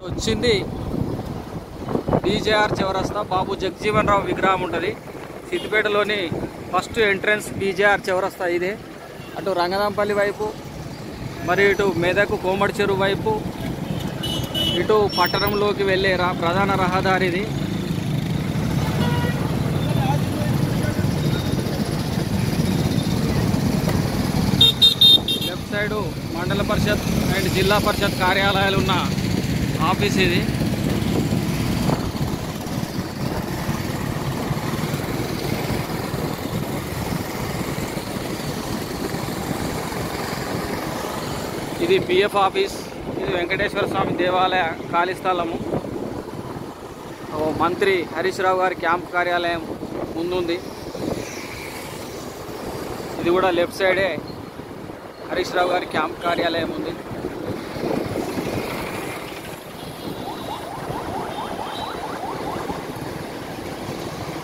వచ్చింది బీజేఆర్ చౌరస్తా బాబు జగజీవన్ రావు విగ్రహం ఉంటుంది సిద్దిపేటలోని ఫస్ట్ ఎంట్రన్స్ బీజేఆర్ చౌరస్తా ఇదే అటు రంగనాంపల్లి వైపు మరి ఇటు మెదకు కోమడి చెరువు వైపు ఇటు పట్టణంలోకి వెళ్ళే రా ప్రధాన రహదారి ఇది లెఫ్ట్ సైడు మండల పరిషత్ అండ్ జిల్లా పరిషత్ కార్యాలయాలు ఉన్న ఆఫీస్ ఇది ఇది పిఎఫ్ ఆఫీస్ ఇది వెంకటేశ్వర స్వామి దేవాలయ ఖాళీ స్థలము ఓ మంత్రి హరీష్ రావు గారి క్యాంప్ కార్యాలయం ముందుంది ఇది కూడా లెఫ్ట్ సైడే హరీష్ రావు గారి క్యాంప్ కార్యాలయం ఉంది